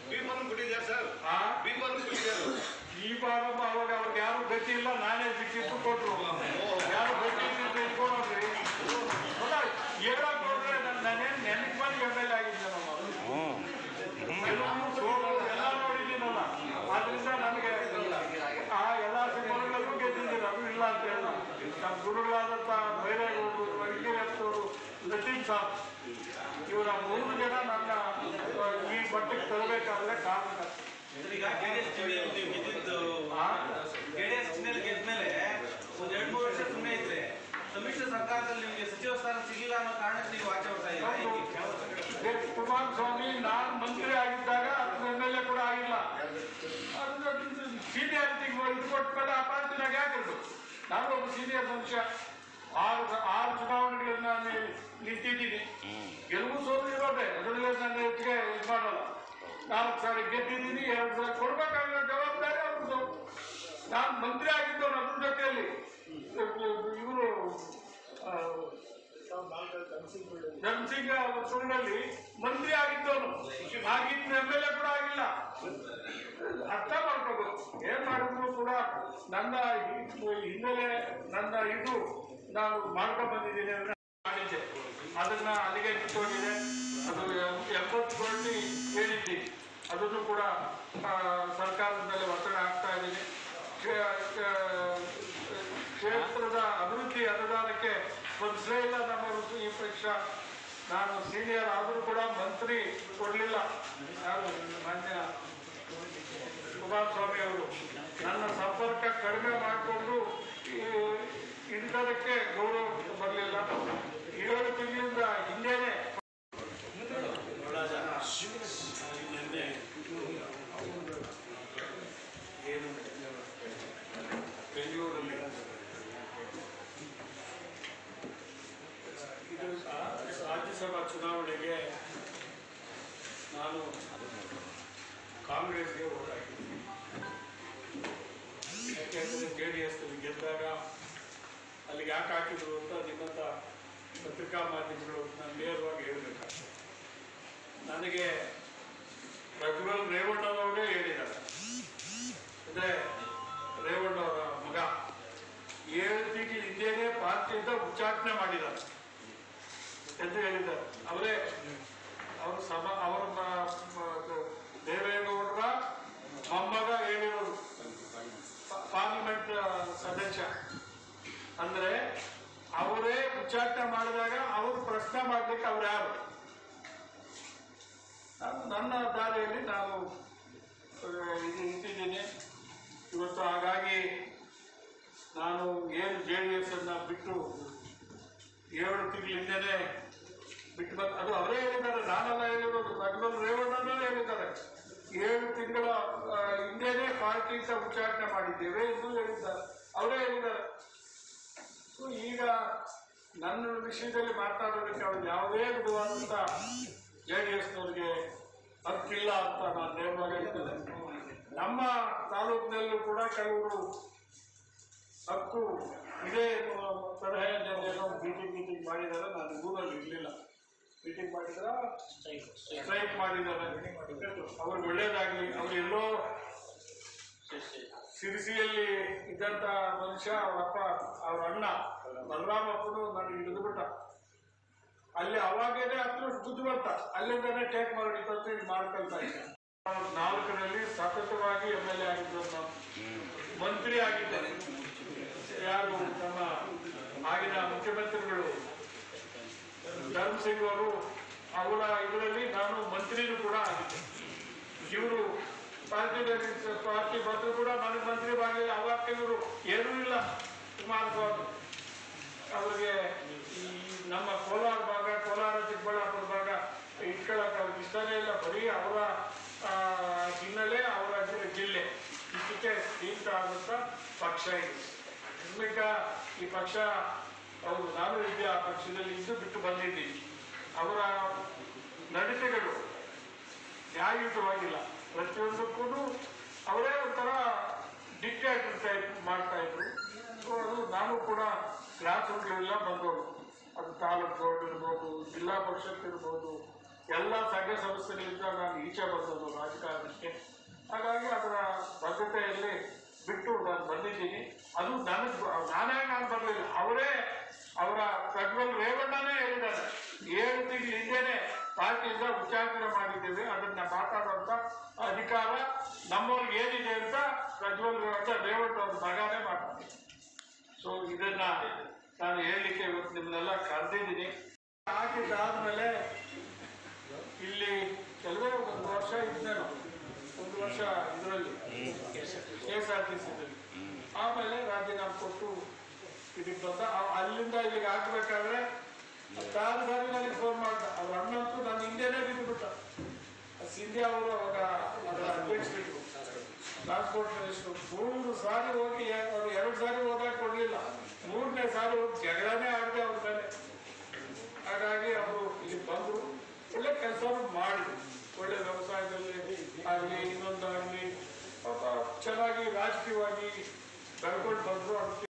ಭೀಮನ್ ಕೊಟ್ಟಿದ್ಯಾ sir ಆ ಭೀಮನ್ ಕೊಟ್ಟಿದ್ಯಾರು ಈ ಬಾರಮ್ಮ ಅವಾಗ ಅವ್ರಿಗೆ ಯಾರು ಗತಿ ಇಲ್ಲ ನಾನೇ ಬಿಟ್ಟಿದ್ದು ಕೊಟ್ರು ಯಾರು ಗತಿ ಇದ್ದಿದ್ದು ಇಟ್ಕೊಂಡ್ರಿ ಹೇಳಕ್ ಹೋದ್ರೆ ನನ್- ನಾನೇನ್ ನೆನಪು ಮಾಡಿ ಎಮ್ ಎಲ್ ಎ ಆಗಿದ್ದೆ ನಮ್ಮ ಗೆಲುವು, ಸೋಲು ಎಲ್ಲ ನೋಡಿದ್ದೀನಲ್ಲ ಆದ್ರಿಂದ ನನಗೆ ಆ ಎಲ್ಲ ಸಿನಿಮಾಗಳಲ್ಲೂ ಗೆದ್ದಿದ್ದೀನಿ ಅದು ಇಲ್ಲ ಅಂತ ಹೇಳ ನಮ್ಮ ಗುರುಗಳಾದಂಥ ಬೈರೇಗೌಡರು ವೈದ್ಯರವರು ಲತೀಫ್ ಸಾಬ್ ಇವರ ಮೂರು ಜನ ನನ್ನ ಆ, ಈ ಮಟ್ಟಕ್ಕೆ ತರಬೇಕಾದ್ರೆ ಕಾರಣ ಈಗ ಜೆಡಿಎಸ್ ನೀವು ಗೆದ್ದಿದ್ದು ಆ? ಜೆಡಿಎಸ್ ಚಿಹ್ನೆಯಲ್ಲಿ ಗೆದ್ಮೇಲೆ ಒಂದ್ ಎರಡ್ ಮೂರು ವರ್ಷ ಸುಮ್ಮನೆ ಇದ್ರೆ ಸಮ್ಮಿಶ್ರ ಸರ್ಕಾರದಲ್ಲಿ ನಿಮಗೆ ಸಚಿವ ಸ್ಥಾನ ಸಿಗಿಲ್ಲ ಅನ್ನೋ ಕಾರಣಕ್ಕೆ ನೀವು ಆಚೆ ಬರ್ತಾ ಇಲ್ಲ ಹೌದು. ಕುಮಾರಸ್ವಾಮಿ ನಾನು ಮಂತ್ರಿ ಆಗಿದ್ದಾಗ ಅದು ಎಮ್ ಎಲ್ ಎ ಕೂಡ ಆಗಿಲ್ಲ ಸೀನಿಯಾರಿಟಿ ಇದು ಕೊಟ್ಮೇಲೆ ಆ ಪಾರ್ಟಿನಾಗ ಯಾಕಿದ್ರು ನಾನು ಒಬ್ಬ ಸೀನಿಯರ್ ಮನುಷ್ಯ ಆರು ಆರು ಚುನಾವಣೆಗಳನ್ನ ನಾನು ನಿಂತಿದ್ದೀನಿ ಗೆಲುವು ಸೋಲು ಇರೋದೆ ಅದರಲ್ಲೇ ನನ್ನ ಹೆಚ್ಚಿಗೆ ಇದು ಮಾಡಲ್ಲ ನಾಲ್ಕು ಸಾರಿ ಗೆದ್ದಿದ್ದೀನಿ ಎರಡು ಸಾರಿ ಕೊಡ್ಬೇಕಾಗಿರೋ ಜವಾಬ್ದಾರಿ ಅವ್ರದ್ದು ನಾನು ಮಂತ್ರಿ ಆಗಿದ್ದವನು ಅದ್ರ ಜೊತೆಯಲ್ಲಿ ಇವರು ಧರ್ಮಸಿಂಗ ಸುಳ್ಳಿ ಮಂತ್ರಿ ಆಗಿದ್ದವನು ಆಗಿದ್ದ ಎಮ್ ಎಲ್ ಎ ಕೂಡ ಆಗಿಲ್ಲ ಅರ್ಥ ಮಾಡ್ಕೋಬೇಕು ಏನ್ ಮಾಡಿದ್ರು ಕೂಡ ನನ್ನ ಹಿ- ಹಿನ್ನೆಲೆ ನನ್ನ ಇದು ನಾನು ಮಾಡ್ಕೊಂಡ್ ಬಂದಿದ್ದೀನಿ ಅಂದ್ರೆ ಮಾಡಿದ್ದೆ ಅದನ್ನ ಅಲ್ಲಿಗೆ ನಿಂತೋಗಿದೆ ಅದು ಎಂಬತ್ತು ಕೋಟಿ ಹೇಳಿದ್ದೀನಿ ಅದನ್ನು ಕೂಡ ಆ, ಸರ್ಕಾರದ ಮೇಲೆ ಒತ್ತಡ ಹಾಕ್ತಾ ಇದ್ದೀನಿ ಕ್ಷೇ- ಕ್ಷೇ- ಕ್ಷೇತ್ರದ ಅಭಿವೃದ್ಧಿ ಅನುದಾನಕ್ಕೆ ಸ್ಪಂದಿಸಲೇ ಇಲ್ಲ ನಮ್ಮ ಋತು- ಈ ಪಕ್ಷ ನಾನು ಸೀನಿಯರ್ ಆದರೂ ಕೂಡ ಮಂತ್ರಿ ಕೊಡಲಿಲ್ಲ ಯಾರು ಮಾನ್ಯ ಕುಮಾರಸ್ವಾಮಿ ಅವರು ನನ್ನ ಸಂಪರ್ಕ ಕಡಿಮೆ ಮಾಡಿಕೊಂಡು ಇಂಥದಕ್ಕೆ ಗೌರವ ಬರಲಿಲ್ಲ ಏಳು ತಿಂಗಳಿಂದ ಹಿಂದೆನೆ ಏನು ಬೆಂಗಳೂರಲ್ಲಿ ಇದು ಆ- ರಾಜ್ಯಸಭಾ ಚುನಾವಣೆಗೆ ನಾನು ಕಾಂಗ್ರೆಸ್ಗೆ ಓಟ್ ಹಾಕಿದ್ದೀನಿ ಯಾಕೆಂದರೆ ಜೆ ಡಿ ಎಸ್ ಗೆದ್ದಾಗ ಅಲ್ಲಿಗೆ ಯಾಕೆ ಹಾಕಿದ್ರು ಅಂತ ನಿಮ್ಮಂಥ ಪತ್ರಿಕಾ ಮಾಧ್ಯಮಗಳು ನಾನು ನೇರವಾಗಿ ಹೇಳಬೇಕಾಗ್ತದೆ ನನಗೆ ಪ್ರಜ್ವಲ್ ರೇವಣ್ಣನವರೇ ಹೇಳಿದ್ದಾರೆ ಅಂದರೆ ರೇವಣ್ಣವರ ಮಗ ಏಳು ತಿಂಗಳ ಹಿಂದೆನೇ ಪಾರ್ಟಿಯಿಂದ ಉಚ್ಚಾಟನೆ ಮಾಡಿದ್ದಾರೆ ಎಂದು ಹೇಳಿದ್ದಾರೆ ಅವರೇ ಅವರು ಸಮ ಅವರ ಮ- ಮ- ದೇವೇಗೌಡರ ಮೊಮ್ಮಗ ಹೇಳಿರೋರು ಪಾ- ಪಾರ್ಲಿಮೆಂಟ್ ಸದಸ್ಯ ಅಂದ್ರೆ ಅವರೇ ಉಚ್ಚಾಟನೆ ಮಾಡಿದಾಗ ಅವರು ಪ್ರಶ್ನೆ ಮಾಡ್ಲಿಕ್ಕೆ ಅವ್ರು ಯಾರು ನಾನು ನನ್ನ ದಾರಿಯಲ್ಲಿ ನಾನು ಆ, ಇದು ನಿಂತಿದ್ದೀನಿ ಇವತ್ತು ಹಾಗಾಗಿ ನಾನು ಏನು ಜೆ ಡಿ ಎಸ್ ಅನ್ನ ಬಿಟ್ಟು ಏಳು ತಿಂಗಳಿಂದನೇ ಬಿಟ್ಟು ಬಂದು ಅದು ಅವರೇ ಹೇಳಿದ್ದಾರೆ ನಾನೆಲ್ಲ ಹೇಳಿರೋದು ರಘುವಲ್ ರೇವಣ್ಣನೂ ಹೇಳಿದ್ದಾರೆ ಏಳು ತಿಂಗಳ ಆ, ಹಿಂದೆನೇ ಪಾರ್ಟಿಯಿಂದ ಉಚ್ಚಾಟನೆ ಮಾಡಿದ್ದೇವೆ ಎಂದು ಹೇಳಿದ್ದಾರೆ ಅವರೇ ಹೇಳಿದ್ದಾರೆ ಸೊ ಈಗ ನನ್ನ ವಿಷಯದಲ್ಲಿ ಮಾತನಾಡೋದಕ್ಕೆ ಅವ್ರು ಯಾವುದೇ ವಿಧವಾದಂಥ ಜೆ ಡಿ ಎಸ್ನವ್ರಿಗೆ ಹಕ್ಕಿಲ್ಲ ಅಂತ ನಾನು ನೇರವಾಗಿ ಹೇಳ್ತೇನೆ ನಮ್ಮ ತಾಲೂಕಿನಲ್ಲೂ ಕೂಡ ಕೆಲವರು ಹಕ್ಕು ಇದೇ ಎನ್ನುವ ಸಲಹೆ ಏನೋ ಮೀಟಿಂಗ್ ಮೀಟಿಂಗ್ ಮಾಡಿದ್ದಾರೆ ನಾನು ಊರಲ್ಲಿ ಇರಲಿಲ್ಲ ಮೀಟಿಂಗ್ ಮಾಡಿದ್ರ ಸ್ಟ್ರೈಕ್ ಮಾಡಿದ್ದಾರೆ ಅವ್ರಿಗೆ ಒಳ್ಳೇದಾಗಲಿ ಅವ್ರು ಎಲ್ಲೋ ಸಿರಿಸಿಯಲ್ಲಿ ಇದ್ದಂತ ಮನುಷ್ಯ ಅವರಪ್ಪ ಅವ್ರ ಅಣ್ಣ ಬಲರಾಮಪ್ಪನು ನನಗೆ ಹಿಡಿದುಬಿಟ್ಟ ಅಲ್ಲಿ ಅವಾಗೇನೆ ಹತ್ತು ಬುದ್ಧಿವಂತ ಅಲ್ಲಿಂದನೇ ಟೇಕ್ ಮಾಡಿ ತಂದು ಇದು ಮಾಡ್ಕೊಳ್ತಾ ಇದ್ದೆ ನಾಲ್ಕರಲ್ಲಿ ಸತತವಾಗಿ ಎಮ್ ಎಲ್ ಎ ಆಗಿದ್ದು ನಾನು ಮಂತ್ರಿ ಆಗಿದ್ದೇನೆ ಯಾರು ನಮ್ಮ ಆಗಿನ ಮುಖ್ಯಮಂತ್ರಿಗಳು ಧರ್ಮ್ ಸಿಂಗ್ ಅವರು ಅವರ ಇದರಲ್ಲಿ ನಾನು ಮಂತ್ರಿನೂ ಕೂಡ ಆಗಿದ್ದೆ ಇವರು ಪಾರ್ಟಿ ಪಾರ್ಟಿ ಬಂದ್ರು ಕೂಡ ನನಗೆ ಮಂತ್ರಿ ಮಾಡಲಿಲ್ಲ ಅವಾಗ ಇವರು ಏನೂ ಇಲ್ಲ ಕುಮಾರಸ್ವಾಮಿ ಅವರಿಗೆ ಈ ನಮ್ಮ ಕೋಲಾರ ಭಾಗ ಕೋಲಾರ ಚಿಕ್ಕಬಳ್ಳಾಪುರ ಭಾಗ ಇಟ್ಕೊಳ್ಳೋಕೆ ಅವ್ರಿಗೆ ಇಷ್ಟನೇ ಇಲ್ಲ ಬರೀ ಅವರ ಆ, ಹಿನ್ನೆಲೆ ಅವರ ಜಿಲ್ಲೆ ಇಷ್ಟಕ್ಕೆ ಸೀಮಿತ ಆದಂಥ ಪಕ್ಷ ಇದು ಈಗ ಈ ಪಕ್ಷ ಹೌದು ನಾನು ಇದ್ದೆ ಆ ಪಕ್ಷದಲ್ಲಿ ಇದ್ದು ಬಿಟ್ಟು ಬಂದಿದ್ದೀನಿ ಅವರ ನಡತೆಗಳು ನ್ಯಾಯಯುತವಾಗಿಲ್ಲ ಪ್ರತಿಯೊಂದಕ್ಕೂ ಅವರೇ ಒಂಥರ ಡಿಕ್ಟೇಟರ್ ಟೈಪ್ ಮಾಡ್ತಾ ಇದ್ರು ಸೊ ಅದು ನಾನು ಕೂಡ ಕ್ಲಾಸ್ ರೂಟ್ಗಳೆಲ್ಲ ಬಂದವರು ಅದು ತಾಲೂಕು ಬೋರ್ಡ್ ಇರ್ಬೋದು ಜಿಲ್ಲಾ ಪರಿಷತ್ ಇರ್ಬೋದು ಎಲ್ಲ ಸಂಘ ಸಂಸ್ಥೆ ಸಮಸ್ಯೆಗಳಿಂದ ನಾನು ಈಚೆ ಬಂದದ್ದು ರಾಜಕಾರಣಕ್ಕೆ ಹಾಗಾಗಿ ಅದರ ಬದ್ಧತೆಯಲ್ಲಿ ಬಿಟ್ಟು ನಾನು ಬಂದಿದ್ದೀನಿ ಅದು ನನಗೆ ನಾನೇ ನಾನು ಬರಲಿಲ್ಲ ಅವರೇ ಅವರ ಪ್ರಜ್ವಲ್ ರೇವಣ್ಣನೇ ಹೇಳಿದ್ದಾರೆ ಏಳು ತಿಂಗಳು ಹಿಂದೆನೆ ಪಾರ್ಟಿಯಿಂದ ಉಚ್ಚಾಟನೆ ಮಾಡಿದ್ದೇವೆ ಅದನ್ನ ಮಾತಾಡುವಂತ ಅಧಿಕಾರ ನಮ್ಮವ್ರಿಗೆ ಏನಿದೆ ಅಂತ ಪ್ರಜ್ವಲ್ ರೇವಣ್ಣ ರೇವಣ್ಣ ಅವ್ರ ಮಗನೇ ಮಾಡ್ತಾರೆ ಸೊ ಇದನ್ನ ನಾನು ಹೇಳಲಿಕ್ಕೆ ಇವತ್ತು ನಿಮ್ಮನ್ನೆಲ್ಲ ಕರೆದಿದ್ದೀನಿ ಹಾಕಿದ್ದಾದ್ಮೇಲೆ ಇಲ್ಲಿ ಕೆಲವೇ ಒಂದು ವರ್ಷ ಇದ್ದೇನು ಒಂದು ವರ್ಷ ಇದರಲ್ಲಿ ಕೆ ಎಸ್ ಆರ್ ಟಿ ಸಿದಲ್ಲಿ ಆಮೇಲೆ ರಾಜೀನಾಮೆ ಕೊಟ್ಟು ಇದಕ್ಕೆ ಬಂದ ಅವ- ಅಲ್ಲಿಂದ ಇಲ್ಲಿಗೆ ಹಾಕ್ಬೇಕಾದ್ರೆ ಹತ್ತಾರು ಸಾರಿ ನನಗೆ ಫೋನ್ ಮಾಡ್ದ ಅವ್ರ ಅಣ್ಣಂತೂ ನನ್ನ ಹಿಂದೆನೇ ಬಿದ್ದುಬಿಟ್ಟ ಸಿಂಧ್ಯಾ ಅವರು ಅವಾಗ ಅದರ ಅಧ್ಯಕ್ಷರಿದ್ರು ಟ್ರಾನ್ಸ್ಪೋರ್ಟ್ ಮಿನಿಸ್ಟರ್ ಮೂರು ಸಾರಿ ಹೋಗಿ ಅವರು ಎರಡು ಸಾರಿ ಹೋದಾಗ ಕೊಡ್ಲಿಲ್ಲ ಮೂರನೇ ಸಾರಿ ಹೋಗಿ ಜಗಳನೇ ಆಡದೆ ಅವ್ರ ಮೇಲೆ ಹಾಗಾಗಿ ಅವರು ಇಲ್ಲಿ ಬಂದರು ಒಳ್ಳೆ ಕೆಲಸ ಮಾಡಿದ್ರು ಒಳ್ಳೆ ವ್ಯವಸಾಯದಲ್ಲಿ ಆಗಲಿ ಇನ್ನೊಂದಾಗಲಿ ಪಾಪ ಚೆನ್ನಾಗಿ ರಾಜಕೀಯವಾಗಿ ಬೆಳ್ಕೊಂಡು ಬಂದರು ಅದಕ್ಕೆ